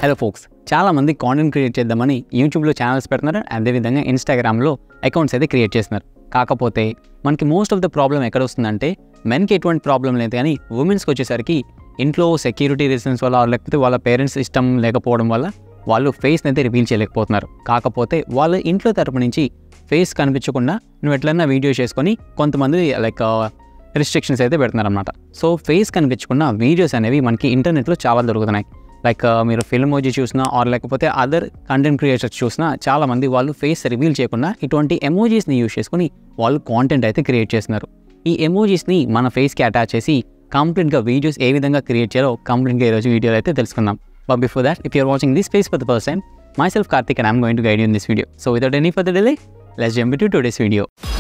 hello folks చాలా మంది content create చేద్దామని యూట్యూబ్లో ఛానల్స్ పెడుతున్నారు అదేవిధంగా ఇన్స్టాగ్రామ్లో అకౌంట్స్ అయితే క్రియేట్ చేస్తున్నారు కాకపోతే మనకి మోస్ట్ ఆఫ్ ద ప్రాబ్లం ఎక్కడ వస్తుందంటే మెన్కి ఎటువంటి ప్రాబ్లం లేదు కానీ ఉమెన్స్కి వచ్చేసరికి ఇంట్లో సెక్యూరిటీ రీజన్స్ వల్ల లేకపోతే వాళ్ళ పేరెంట్స్ ఇష్టం లేకపోవడం వల్ల వాళ్ళు ఫేస్ని అయితే రివీల్ చేయలేకపోతున్నారు కాకపోతే వాళ్ళ ఇంట్లో తరపు నుంచి ఫేస్ కనిపించకుండా నువ్వు ఎట్లన్నా వీడియో చేసుకొని కొంతమంది లైక్ రిస్ట్రిక్షన్స్ అయితే పెడుతున్నారు అనమాట సో ఫేస్ కనిపించకుండా వీడియోస్ అనేవి మనకి ఇంటర్నెట్లో చాలా దొరుకుతున్నాయి లైక్ మీరు ఫిల్మ్ ఓజీ చూసినా ఆర్ లేకపోతే అదర్ కంటెంట్ క్రియేటర్స్ చూసినా చాలా మంది వాళ్ళు ఫేస్ రివీల్ చేయకుండా ఇటువంటి ఎమోజీస్ని యూస్ చేసుకుని వాళ్ళు కాంటెంట్ అయితే క్రియేట్ చేస్తున్నారు ఈ ఎమోజీస్ని మన ఫేస్కి అటాచ్ చేసి కంప్లీట్గా వీడియోస్ ఏ విధంగా క్రియేట్ చేయాలో కంప్లీట్గా ఈరోజు వీడియోలో అయితే తెలుసుకుందాం but before that if you're watching this face for the first time myself Karthik and I'm going to guide you in this video so without any further delay let's jump to today's video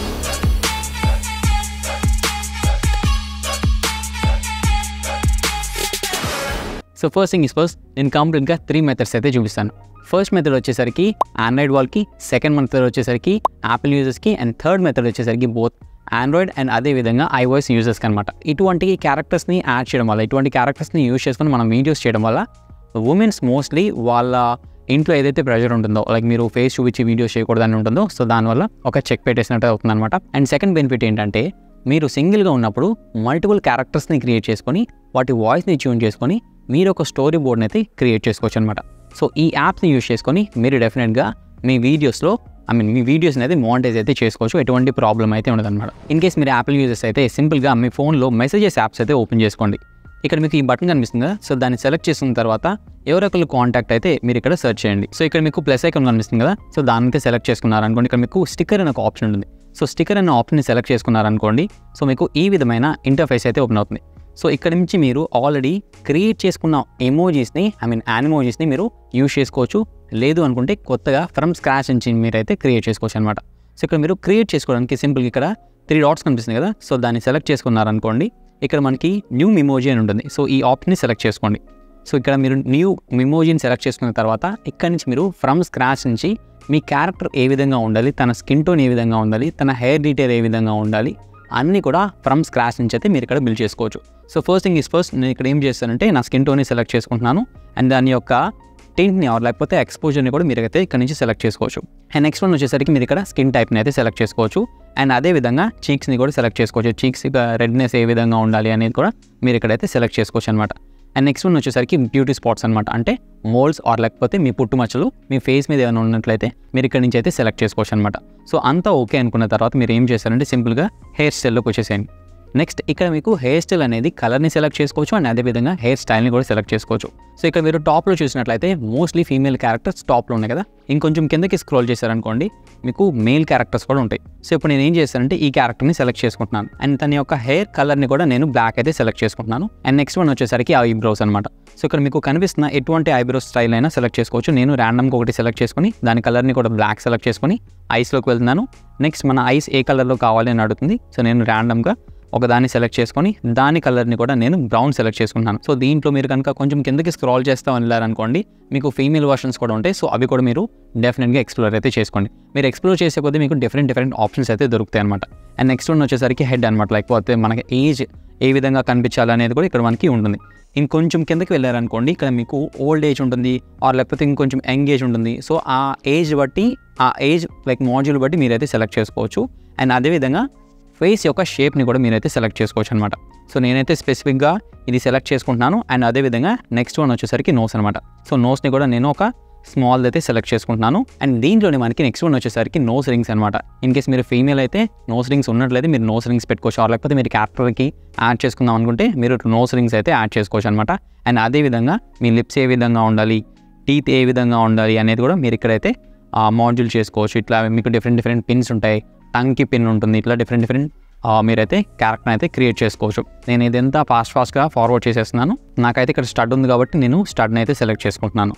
so first thing is first నేను కంప్లీట్గా three methods అయితే చూపిస్తాను first method వచ్చేసరికి Android వాళ్ళకి second method వచ్చేసరికి Apple యూజర్స్కి and third method వచ్చేసరికి both Android and అదేవిధంగా ఐవాయిస్ యూజర్స్కి అనమాట ఇటువంటి క్యారెక్టర్స్ని యాడ్ చేయడం వల్ల ఇటువంటి క్యారెక్టర్స్ని యూజ్ చేసుకొని మనం వీడియోస్ చేయడం వల్ల ఉమెన్స్ మోస్ట్లీ వాళ్ళ ఇంట్లో ఏదైతే ప్రెషర్ ఉంటుందో లైక్ మీరు ఫేస్ చూపించి వీడియోస్ చేయకూడదని ఉంటుందో సో దానివల్ల ఒక చెక్ పెట్టేసినట్టు అవుతుంది అనమాట అండ్ సెకండ్ బెనిఫిట్ ఏంటంటే మీరు సింగిల్గా ఉన్నప్పుడు మల్టిపుల్ క్యారెక్టర్స్ని క్రియేట్ చేసుకొని వాటి వాయిస్ని ట్యూన్ చేసుకొని మీరు ఒక స్టోరీ బోర్డ్ని అయితే క్రియేట్ చేసుకోవచ్చు అనమాట సో ఈ యాప్స్ని యూస్ చేసుకొని మీరు డెఫినెట్గా మీ వీడియోస్లో ఐ మీన్ మీ వీడియోస్ని అయితే మానిటైజ్ అయితే చేసుకోవచ్చు ఎటువంటి ప్రాబ్లం అయితే ఉండదన్నమాట ఇన్ కేస్ మీరు యాపిల్ యూజర్స్ అయితే సింపుల్గా మీ ఫోన్లో మెసేజెస్ యాప్స్ అయితే ఓపెన్ చేసుకోండి ఇక్కడ మీకు ఈ బటన్ కనిపిస్తుంది కదా సో దాన్ని సెలెక్ట్ చేసిన తర్వాత ఎవరొకరు కాంటాక్ట్ అయితే మీరు ఇక్కడ సెర్చ్ చేయండి సో ఇక్కడ మీకు ప్లస్ ఐకాన్ కనిపిస్తుంది కదా సో దాన్ని అయితే సెలెక్ట్ చేసుకున్నారు అనుకోండి ఇక్కడ మీకు స్టిక్కర్ అనే ఒక ఆప్షన్ ఉంటుంది సో స్టిక్కర్ అనే ఆప్షన్ని సెలెక్ట్ చేసుకున్నారనుకోండి సో మీకు ఈ విధమైన ఇంటర్ఫేస్ అయితే ఓపెన్ అవుతుంది సో ఇక్కడ నుంచి మీరు ఆల్రెడీ క్రియేట్ చేసుకున్న ఎమోజీస్ని ఐ మీన్ యానిమోజీస్ని మీరు యూజ్ చేసుకోవచ్చు లేదు అనుకుంటే కొత్తగా ఫ్రమ్ స్క్రాచ్ నుంచి మీరైతే క్రియేట్ చేసుకోవచ్చు అనమాట సో ఇక్కడ మీరు క్రియేట్ చేసుకోవడానికి సింపుల్గా ఇక్కడ త్రీ డాట్స్ కనిపిస్తుంది కదా సో దాన్ని సెలెక్ట్ చేసుకున్నారనుకోండి ఇక్కడ మనకి న్యూ మిమోజీ అని ఉంటుంది సో ఈ ఆప్షన్ని సెలెక్ట్ చేసుకోండి సో ఇక్కడ మీరు న్యూ మిమోజీని సెలెక్ట్ చేసుకున్న తర్వాత ఇక్కడ నుంచి మీరు ఫ్రమ్ స్క్రాచ్ నుంచి మీ క్యారెక్టర్ ఏ విధంగా ఉండాలి తన స్కిన్ టోన్ ఏ విధంగా ఉండాలి తన హెయిర్ డీటెయిల్ ఏ విధంగా ఉండాలి అన్నీ కూడా ఫ్రమ్ స్క్రాచ్ నుంచి అయితే మీరు ఇక్కడ బిల్డ్ చేసుకోవచ్చు so first thing is first నేను ఇక్కడ ఏం చేస్తానంటే నా స్కిన్ టోన్ని సెలెక్ట్ చేసుకుంటున్నాను అండ్ దాని యొక్క టింట్ని ఆర్ లేకపోతే ఎక్స్పోజర్ని కూడా మీరు అయితే ఇక్కడ నుంచి సెలెక్ట్ చేసుకోవచ్చు అండ్ నెక్స్ట్ వన్ వచ్చేసరికి మీరు ఇక్కడ స్కిన్ టైప్ని అయితే సెలెక్ట్ చేసుకోవచ్చు అండ్ అదే విధంగా చీక్స్ని కూడా సెలెక్ట్ చేసుకోవచ్చు చీక్స్ రెడ్నెస్ ఏ విధంగా ఉండాలి అనేది కూడా మీరు ఇక్కడైతే సెలెక్ట్ చేసుకోవచ్చు అనమాట అండ్ నెక్స్ట్ వన్ వచ్చేసరికి బ్యూటీ స్పాట్స్ అనమాట అంటే మోల్స్ ఆర్ లేకపోతే మీ పుట్టుమచ్చలు మీ ఫేస్ మీద ఏమైనా ఉన్నట్లయితే మీరు ఇక్కడ నుంచి అయితే సెలెక్ట్ చేసుకోవచ్చు అనమాట సో అంతా ఓకే అనుకున్న తర్వాత మీరు ఏం చేస్తారంటే సింపుల్గా హెయిర్ స్టైల్లోకి వచ్చేసేయండి నెక్స్ట్ ఇక్కడ మీకు హెయిర్ స్టైల్ అనేది కలర్ని సెలెక్ట్ చేసుకోవచ్చు అండ్ అదేవిధంగా హెయిర్ స్టైల్ని కూడా సెలెక్ట్ చేసుకోవచ్చు సో ఇక్కడ మీరు టాప్లో చూసినట్లయితే మోస్ట్లీ ఫీమేల్ క్యారెక్టర్స్ టాప్లో ఉన్నాయి కదా ఇంకొంచెం కిందకి స్క్రోల్ చేశారనుకోండి మీకు మేల్ క్యారెక్టర్స్ కూడా ఉంటాయి సో ఇప్పుడు నేను ఏం చేస్తానంటే ఈ క్యారెక్టర్ని సెలెక్ట్ చేసుకుంటున్నాను అండ్ తన యొక్క హెయిర్ కలర్ని కూడా నేను బ్లాక్ అయితే సెలెక్ట్ చేసుకుంటున్నాను అండ్ నెక్స్ట్ వన్ వచ్చేసరికి ఐబ్రోస్ అనమాట సో ఇక్కడ మీకు కనిపిస్తున్న ఎటువంటి ఐబ్రోస్ స్టైల్ అయినా సెలెక్ట్ చేసుకోవచ్చు నేను ర్యాండమ్గా ఒకటి సెలెక్ట్ చేసుకుని దాని కలర్ని కూడా బ్లాక్ సెలెక్ట్ చేసుకుని ఐస్లోకి వెళ్తున్నాను నెక్స్ట్ మన ఐస్ ఏ కలర్లో కావాలి అని అడుగుతుంది సో నేను ర్యాండమ్గా ఒక దాన్ని సెలెక్ట్ చేసుకొని దాని కలర్ని కూడా నేను బ్రౌన్ సెలెక్ట్ చేసుకుంటున్నాను సో దీంట్లో మీరు కనుక కొంచెం కిందకి స్క్రాల్ చేస్తూ వెళ్ళారనుకోండి మీకు ఫీమేల్ వర్షన్స్ కూడా ఉంటాయి సో అవి కూడా మీరు డెఫినెట్గా ఎక్స్ప్లోర్ అయితే చేసుకోండి మీరు ఎక్స్ప్లోర్ చేసే కొద్దీ మీకు డిఫరెంట్ డిఫరెంట్ ఆప్షన్స్ అయితే దొరుకుతాయి అనమాట అండ్ నెక్స్ట్ వన్ వచ్చేసరికి హెడ్ అనమాట లేకపోతే మనకి ఏజ్ ఏ విధంగా కనిపించాలి అనేది కూడా ఇక్కడ మనకి ఉంటుంది ఇంకొంచెం కిందకి వెళ్ళారనుకోండి ఇక్కడ మీకు ఓల్డ్ ఏజ్ ఉంటుంది ఆర్ లేకపోతే ఇంకొంచెం యంగ్ ఏజ్ ఉంటుంది సో ఆ ఏజ్ బట్టి ఆ ఏజ్ లైక్ మాడ్యూల్ బట్టి మీరైతే సెలెక్ట్ చేసుకోవచ్చు అండ్ అదేవిధంగా ఫేస్ యొక్క షేప్ని కూడా మీరైతే సెలెక్ట్ చేసుకోవచ్చు అనమాట సో నేనైతే స్పెసిఫిక్గా ఇది సెలెక్ట్ చేసుకుంటున్నాను అండ్ అదేవిధంగా నెక్స్ట్ వన్ వచ్చేసరికి నోస్ అనమాట సో నోస్ని కూడా నేను ఒక స్మాల్ అయితే సెలెక్ట్ చేసుకుంటున్నాను అండ్ దీంట్లోనే మనకి నెక్స్ట్ వన్ వచ్చేసరికి నోస్ రింగ్స్ అనమాట ఇన్ కేస్ మీరు ఫీమేల్ అయితే నోస్ రింగ్స్ ఉన్నట్లయితే మీరు నోస్ రింగ్స్ పెట్టుకోవచ్చు ఆర్ లేకపోతే మీరు క్యారెక్టర్కి యాడ్ చేసుకుందాం అనుకుంటే మీరు నోస్ రింగ్స్ అయితే యాడ్ చేసుకోవచ్చు అనమాట అండ్ అదేవిధంగా మీ లిప్స్ ఏ విధంగా ఉండాలి టీత్ ఏ విధంగా ఉండాలి అనేది కూడా మీరు ఇక్కడైతే మాడ్యూల్ చేసుకోవచ్చు ఇట్లా మీకు డిఫరెంట్ డిఫరెంట్ పిన్స్ ఉంటాయి టంగ్కి పిన్ ఉంటుంది ఇట్లా డిఫరెంట్ డిఫరెంట్ మీరైతే క్యారెక్టర్ అయితే క్రియేట్ చేసుకోవచ్చు నేను ఇదంతా ఫాస్ట్ ఫాస్ట్గా ఫార్వర్డ్ చేసేస్తున్నాను నాకైతే ఇక్కడ స్టడ్ ఉంది కాబట్టి నేను స్టడ్ని అయితే సెలెక్ట్ చేసుకుంటున్నాను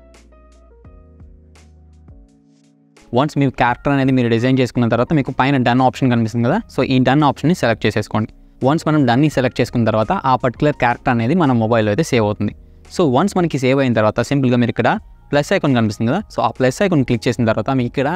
వన్స్ మీ క్యారెక్టర్ అనేది మీరు డిజైన్ చేసుకున్న తర్వాత మీకు పైన డన్ ఆప్షన్ కనిపిస్తుంది కదా సో ఈ డన్ ఆప్షన్ని సెలెక్ట్ చేసేసుకోండి వన్స్ మనం డన్ని సెలెక్ట్ చేసుకున్న తర్వాత ఆ పర్టికులర్ క్యారెక్టర్ అనేది మన మొబైల్లో అయితే సేవ్ అవుతుంది సో వన్స్ మనకి సేవ్ అయిన తర్వాత సింపుల్గా మీరు ఇక్కడ ప్లస్ ఐకాన్ కనిపిస్తుంది కదా సో ఆ ప్లస్ ఐకాన్ క్లిక్ చేసిన తర్వాత మీకు ఇక్కడ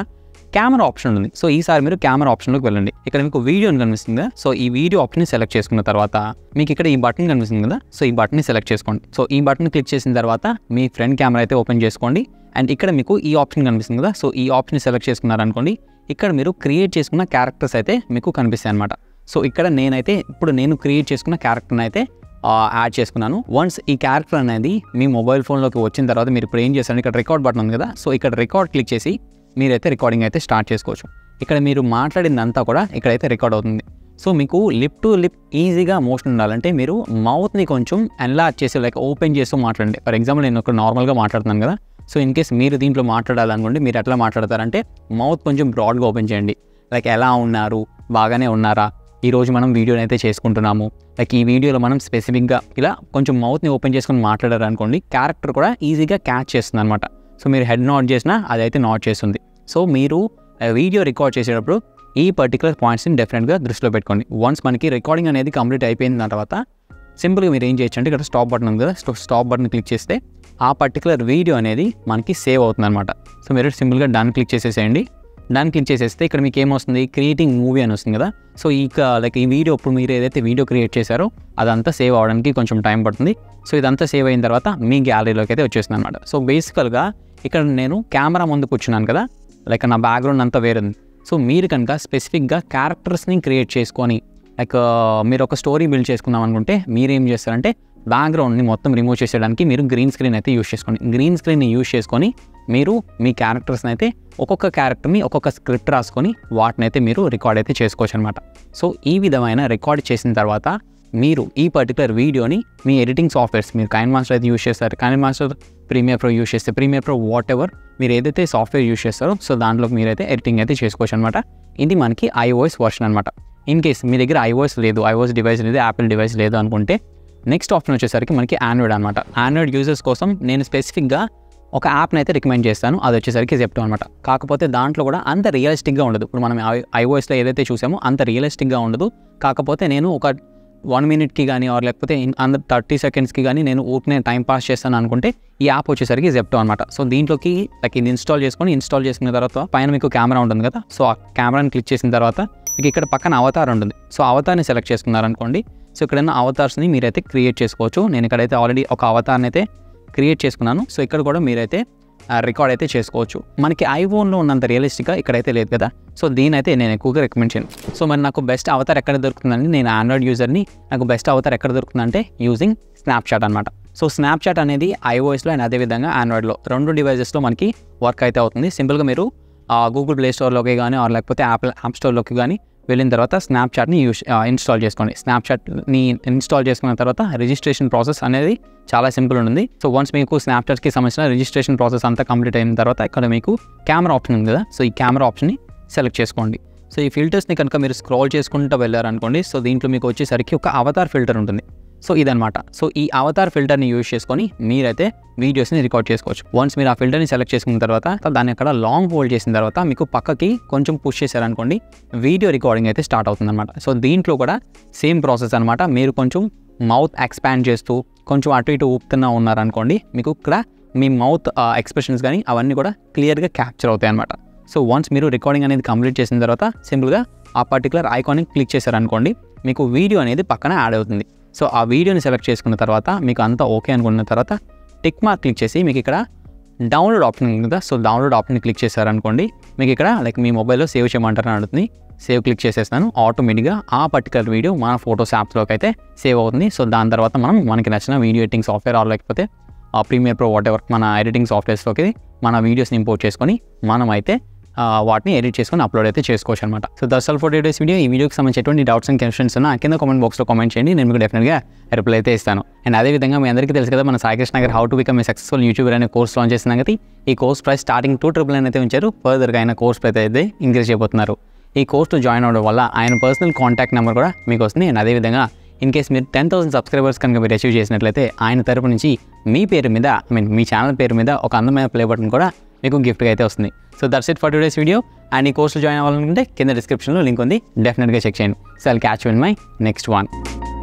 కెమెరా ఆప్షన్ ఉంది సో ఈసారి మీరు కెమెరా ఆప్షన్లోకి వెళ్ళండి ఇక్కడ మీకు వీడియో అని కనిపిస్తుంది కదా సో ఈ వీడియో ఆప్షన్ సెలెక్ట్ చేసుకున్న తర్వాత మీకు ఇక్కడ ఈ బటన్ కనిపిస్తుంది కదా సో ఈ బటన్ని సెలెక్ట్ చేసుకోండి సో ఈ బటన్ క్లిక్ చేసిన తర్వాత మీ ఫ్రంట్ కెమెరా అయితే ఓపెన్ చేసుకోండి అండ్ ఇక్కడ మీకు ఈ ఆప్షన్ కనిపిస్తుంది కదా సో ఈ ఆప్షన్ సెలెక్ట్ చేసుకున్నారనుకోండి ఇక్కడ మీరు క్రియేట్ చేసుకున్న క్యారెక్టర్స్ అయితే మీకు కనిపిస్తాయి అనమాట సో ఇక్కడ నేనైతే ఇప్పుడు నేను క్రియేట్ చేసుకున్న క్యారెక్టర్ని అయితే యాడ్ చేసుకున్నాను వన్స్ ఈ క్యారెక్టర్ అనేది మీ మొబైల్ ఫోన్లోకి వచ్చిన తర్వాత మీరు ఇప్పుడు ఏం చేస్తారు ఇక్కడ రికార్డ్ బటన్ ఉంది కదా సో ఇక్కడ రికార్డ్ క్లిక్ చేసి మీరైతే రికార్డింగ్ అయితే స్టార్ట్ చేసుకోవచ్చు ఇక్కడ మీరు మాట్లాడిందంతా కూడా ఇక్కడైతే రికార్డ్ అవుతుంది సో మీకు లిప్ టు లిప్ ఈజీగా మోషన్ ఉండాలంటే మీరు మౌత్ని కొంచెం ఎన్లార్జ్ చేసి లైక్ ఓపెన్ చేస్తూ మాట్లాడండి ఫర్ ఎగ్జాంపుల్ నేను ఒక నార్మల్గా మాట్లాడుతున్నాను కదా సో ఇన్ కేస్ మీరు దీంట్లో మాట్లాడాలనుకోండి మీరు ఎట్లా మాట్లాడతారంటే మౌత్ కొంచెం బ్రాడ్గా ఓపెన్ చేయండి లైక్ ఎలా ఉన్నారు బాగానే ఉన్నారా ఈ రోజు మనం వీడియోని అయితే చేసుకుంటున్నాము లైక్ ఈ వీడియోలో మనం స్పెసిఫిక్గా ఇలా కొంచెం మౌత్ని ఓపెన్ చేసుకొని మాట్లాడారు అనుకోండి క్యారెక్టర్ కూడా ఈజీగా క్యాచ్ చేస్తుంది అనమాట సో మీరు హెడ్ నాట్ చేసినా అదైతే నాట్ చేస్తుంది సో మీరు వీడియో రికార్డ్ చేసేటప్పుడు ఈ పర్టికులర్ పాయింట్స్ని డెఫినెట్గా దృష్టిలో పెట్టుకోండి వన్స్ మనకి రికార్డింగ్ అనేది కంప్లీట్ అయిపోయిన తర్వాత సింపుల్గా మీరు ఏం చేయొచ్చు అంటే ఇక్కడ స్టాప్ బటన్ ఉంది కదా స్టాప్ బటన్ క్లిక్ చేస్తే ఆ పర్టికులర్ వీడియో అనేది మనకి సేవ్ అవుతుంది అనమాట సో మీరు సింపుల్గా డన్ క్లిక్ చేసేసేయండి డన్ క్లిక్ చేసేస్తే ఇక్కడ మీకు ఏమొస్తుంది క్రియేటింగ్ మూవీ అని వస్తుంది కదా సో ఈ లైక్ ఈ వీడియో ఇప్పుడు మీరు ఏదైతే వీడియో క్రియేట్ చేశారో అదంతా సేవ్ అవడానికి కొంచెం టైం పడుతుంది సో ఇదంతా సేవ్ అయిన తర్వాత మీ గ్యాలరీలోకి అయితే వచ్చేస్తుంది అనమాట సో బేసికల్గా ఇక్కడ నేను కెమెరా ముందు కూర్చున్నాను కదా లైక్ నా బ్యాక్గ్రౌండ్ అంతా వేరే ఉంది సో మీరు కనుక స్పెసిఫిక్గా క్యారెక్టర్స్ని క్రియేట్ చేసుకొని లైక్ మీరు ఒక స్టోరీ బిల్డ్ చేసుకుందాం అనుకుంటే మీరు ఏం చేస్తారంటే బ్యాక్గ్రౌండ్ని మొత్తం రిమూవ్ చేసేయడానికి మీరు గ్రీన్ స్క్రీన్ అయితే యూస్ చేసుకోండి గ్రీన్ స్క్రీన్ని యూస్ చేసుకొని మీరు మీ క్యారెక్టర్స్ని అయితే ఒక్కొక్క క్యారెక్టర్ని ఒక్కొక్క స్క్రిప్ట్ రాసుకొని వాటిని అయితే మీరు రికార్డ్ అయితే చేసుకోవచ్చు అనమాట సో ఈ విధమైన రికార్డ్ చేసిన తర్వాత మీరు ఈ పర్టికులర్ వీడియోని మీ ఎడిటింగ్ సాఫ్ట్వేర్స్ మీరు కైన్ మాస్టర్ అయితే యూస్ చేస్తారు KineMaster Premiere Pro use చేస్తే ప్రీమియర్ ప్రో వాట్ ఎవర్ మీరు ఏదైతే సాఫ్ట్వేర్ యూస్ చేస్తారో సో దాంట్లోకి మీరైతే ఎడిటింగ్ అయితే చేసుకోవచ్చు అనమాట ఇది మనకి ఐఓఎస్ వర్షన్ అనమాట ఇన్ కేస్ మీ దగ్గర ఐఓఎస్ లేదు ఐఓఎస్ డివైస్ లేదు యాపిల్ డివైస్ లేదు అనుకుంటే నెక్స్ట్ ఆప్షన్ వచ్చేసరికి మనకి ఆండ్రాయిడ్ అనమాట ఆండ్రాయిడ్ యూజర్స్ కోసం నేను స్పెసిఫిక్గా ఒక యాప్ని అయితే రికమెండ్ చేస్తాను అది వచ్చేసరికి జెప్టో అనమాట కాకపోతే దాంట్లో కూడా అంత రియలిస్టిక్గా ఉండదు ఇప్పుడు మనం ఐఓఎస్లో ఏదైతే చూసామో అంత రియలిస్టిక్గా ఉండదు కాకపోతే నేను ఒక వన్ మినిట్కి కానీ ఆర్ లేకపోతే అందర్ థర్టీ సెకండ్స్కి కానీ నేను ఊరికనే టైం పాస్ చేస్తాను అనుకుంటే ఈ యాప్ వచ్చేసరికి జెప్టో అనమాట సో దీంట్లోకి లైక్ ఇది ఇన్స్టాల్ చేసుకొని ఇన్స్టాల్ చేసుకున్న తర్వాత పైన మీకు కెమెరా ఉంటుంది కదా సో ఆ కెమెరాని క్లిక్ చేసిన తర్వాత మీకు ఇక్కడ పక్కన అవతార్ ఉంటుంది సో అవతార్ని సెలెక్ట్ చేసుకున్నారనుకోండి సో ఇక్కడైనా అవతార్స్ని మీరైతే క్రియేట్ చేసుకోవచ్చు నేను ఇక్కడైతే ఆల్రెడీ ఒక అవతార్ని అయితే క్రియేట్ చేసుకున్నాను సో ఇక్కడ కూడా మీరైతే రికార్డ్ అయితే చేసుకోవచ్చు మనకి ఐఫోన్లో ఉన్నంత రియలిస్టిక్గా ఇక్కడైతే లేదు కదా సో దీని అయితే నేను ఎక్కువగా రికమెండ్ చేయను సో మరి నాకు బెస్ట్ అవతార్ ఎక్కడ దొరుకుతుందండి నేను ఆండ్రాయిడ్ యూజర్ని నాకు బెస్ట్ అవతార్ ఎక్కడ దొరుకుతుందంటే యూజింగ్ స్నాప్చాట్ అనమాట సో స్నాప్చాట్ అనేది ఐఓఎస్లో అండ్ అదేవిధంగా ఆండ్రాయిడ్లో రెండు డివైజెస్లో మనకి వర్క్ అయితే అవుతుంది సింపుల్గా మీరు గూగుల్ ప్లే స్టోర్లోకి కానీ ఆర్ లేకపోతే యాపిల్ యాప్ స్టోర్లోకి కానీ వెళ్ళిన తర్వాత స్నాప్చాట్ని యూస్ ఇన్స్టాల్ చేసుకోండి స్నాప్చాట్ని ఇన్స్టాల్ చేసుకున్న తర్వాత రిజిస్ట్రేషన్ ప్రాసెస్ అనేది చాలా సింపుల్ ఉంటుంది సో వన్స్ మీకు స్నాప్చాట్కి సంబంధించిన రిజిస్ట్రేషన్ ప్రాసెస్ అంతా కంప్లీట్ అయిన తర్వాత ఇక్కడ మీకు కెమెరా ఆప్షన్ ఉంది కదా సో ఈ కెమెరా ఆప్షన్ని సెలెక్ట్ చేసుకోండి సో ఈ ఫిల్టర్స్ని కనుక మీరు స్క్రోల్ చేసుకుంటూ వెళ్ళారనుకోండి సో దీంట్లో మీకు వచ్చేసరికి ఒక అవతార్ ఫిల్టర్ ఉంటుంది సో ఇదనమాట సో ఈ అవతార్ ఫిల్టర్ని యూజ్ చేసుకొని మీరైతే వీడియోస్ని రికార్డ్ చేసుకోవచ్చు వన్స్ మీరు ఆ ఫిల్టర్ని సెలెక్ట్ చేసుకున్న తర్వాత దాన్ని అక్కడ లాంగ్ హోల్డ్ చేసిన తర్వాత మీకు పక్కకి కొంచెం పుష్ చేశారనుకోండి వీడియో రికార్డింగ్ అయితే స్టార్ట్ అవుతుంది అనమాట సో దీంట్లో కూడా సేమ్ ప్రాసెస్ అనమాట మీరు కొంచెం మౌత్ ఎక్స్పాండ్ చేస్తూ కొంచెం అటు ఇటు ఊపుతున్నా ఉన్నారనుకోండి మీకు ఇక్కడ మీ మౌత్ ఎక్స్ప్రెషన్స్ కానీ అవన్నీ కూడా క్లియర్గా క్యాప్చర్ అవుతాయి అనమాట సో వన్స్ మీరు రికార్డింగ్ అనేది కంప్లీట్ చేసిన తర్వాత సింపుల్గా ఆ పర్టికులర్ ఐకాన్ని క్లిక్ చేశారనుకోండి మీకు వీడియో అనేది పక్కన యాడ్ అవుతుంది సో ఆ వీడియోని సెలెక్ట్ చేసుకున్న తర్వాత మీకు అంతా ఓకే అనుకున్న తర్వాత టిక్ మార్క్ క్లిక్ చేసి మీకు ఇక్కడ డౌన్లోడ్ ఆప్షన్ ఉంది కదా సో డౌన్లోడ్ ఆప్షన్ క్లిక్ చేశారనుకోండి మీకు ఇక్కడ లైక్ మీ మొబైల్లో సేవ్ చేయమంటారని అడుగుతుంది సేవ్ క్లిక్ చేసేస్తాను ఆటోమేటిక్గా ఆ పర్టికులర్ వీడియో మన ఫోటోస్ యాప్స్లోకి అయితే సేవ్ అవుతుంది సో దాని తర్వాత మనం మనకి నచ్చిన వీడియో ఎడిటింగ్ సాఫ్ట్వేర్ ఆర్ లేకపోతే ఆ ప్రీమియర్ ప్రో వాట్ ఎవర్ మన ఎడిటింగ్ సాఫ్ట్వేర్స్లోకి మన వీడియోస్ని ఇంపోర్ట్ చేసుకొని మనం అయితే ఆ, వాటిని ఎడిట్ చేసుకొని అప్లోడ్ అయితే చేసుకోవచ్చు అనమాట so that's all for days video ఈ వీడియోకి సంబంధించి ఎటువంటి డౌట్స్ అండ్ క్వశ్చన్స్ ఉన్నా కింద కామెంట్ బాక్స్లో కామెంట్ చేయండి నేను మీకు డెఫినెట్గా రిప్లై అయితే ఇస్తాను అండ్ అదేవిధంగా మీ అందరికీ తెలుసు కదా మన Saikrishna Nagar how to become a successful YouTuber అనే కోర్స్ లాంచ్ చేసిన సంగతి ఈ course price starting two triple nine అయితే ఉంచారు ఫర్దర్గా ఆయన కోర్స్ ప్రైస్ అయితే ఇంక్రీజ్ చేయబోతున్నారు ఈ కోర్స్లో జాయిన్ అవ్వడం వల్ల ఆయన పర్సనల్ కాంటాక్ట్ నెంబర్ కూడా మీకు వస్తుంది అండ్ అదేవిధంగా ఇన్ కేస్ మీరు టెన్ థౌసండ్ సబ్స్క్రైబర్స్ కనుక మీరు అచీవ్ చేసినట్లయితే ఆయన తరపు నుంచి మీ పేరు మీద ఐ మీన్ మీ ఛానల్ పేరు మీద ఒక అందమైన ప్లే బటన్ కూడా మీకు గిఫ్ట్గా అయితే వస్తుంది so that's it for today's video and ఈ కోర్సులో జాయిన్ అవ్వాలనుకుంటే కింద డిస్క్రిప్షన్లో లింక్ ఉంది డెఫినెట్గా చెక్ చేయండి so I catch win my next one